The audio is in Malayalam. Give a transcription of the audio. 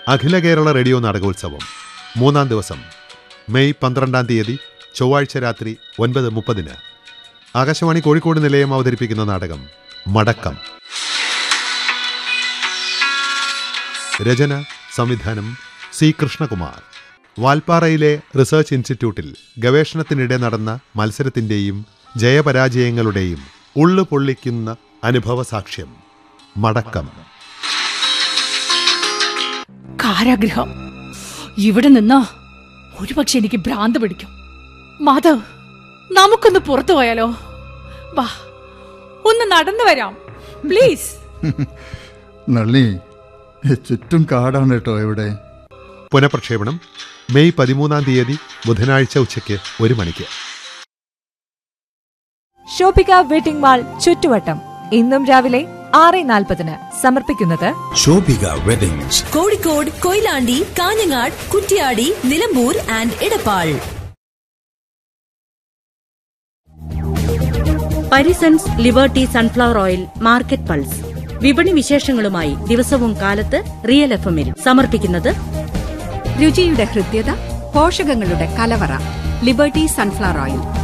അഖില കേരള റേഡിയോ നാടകോത്സവം മൂന്നാം ദിവസം മെയ് പന്ത്രണ്ടാം തീയതി ചൊവ്വാഴ്ച രാത്രി ഒൻപത് മുപ്പതിന് ആകാശവാണി കോഴിക്കോട് നിലയം അവതരിപ്പിക്കുന്ന നാടകം മടക്കം രചന സംവിധാനം സി കൃഷ്ണകുമാർ വാൽപ്പാറയിലെ റിസർച്ച് ഇൻസ്റ്റിറ്റ്യൂട്ടിൽ ഗവേഷണത്തിനിടെ നടന്ന മത്സരത്തിൻ്റെയും ജയപരാജയങ്ങളുടെയും ഉള്ളു പൊള്ളിക്കുന്ന അനുഭവ സാക്ഷ്യം മടക്കം കാരാഗ്രഹം ഇവിടെ നിന്ന് ഒരുപക്ഷെ എനിക്ക് ഭ്രാന്ത് പിടിക്കും മാധവ് നമുക്കൊന്ന് പുറത്തു പോയാലോ വാ ഒന്ന് നടന്നു വരാം പ്ലീസ് നള്ളി ചുറ്റും കാടാണ് കേട്ടോ ഇവിടെ പുനഃപ്രക്ഷേപണം മെയ് പതിമൂന്നാം തീയതി ബുധനാഴ്ച ഉച്ചയ്ക്ക് ഒരു മണിക്ക് ഷോപ്പിക വെഡിംഗ് മാൾ ചുറ്റുവട്ടം ഇന്നും രാവിലെ ആറ് നാൽപ്പതിന് സമർപ്പിക്കുന്നത് Shobhika weddings Kozhikode Koyilandy Kanhangad Kuttiady Nilambur and Edappal Parisons Liberty sunflower oil market pulse വിപണി വിശേഷങ്ങളുമായി ദിവസവും കാലത്ത് റിയൽ എഫ് എമ്മിൽ സമർപ്പിക്കുന്നത് രുചിയുടെ ഹൃദ്യത പോഷകങ്ങളുടെ കലവറ ലിബർട്ടി സൺഫ്ലവർ ഓയിൽ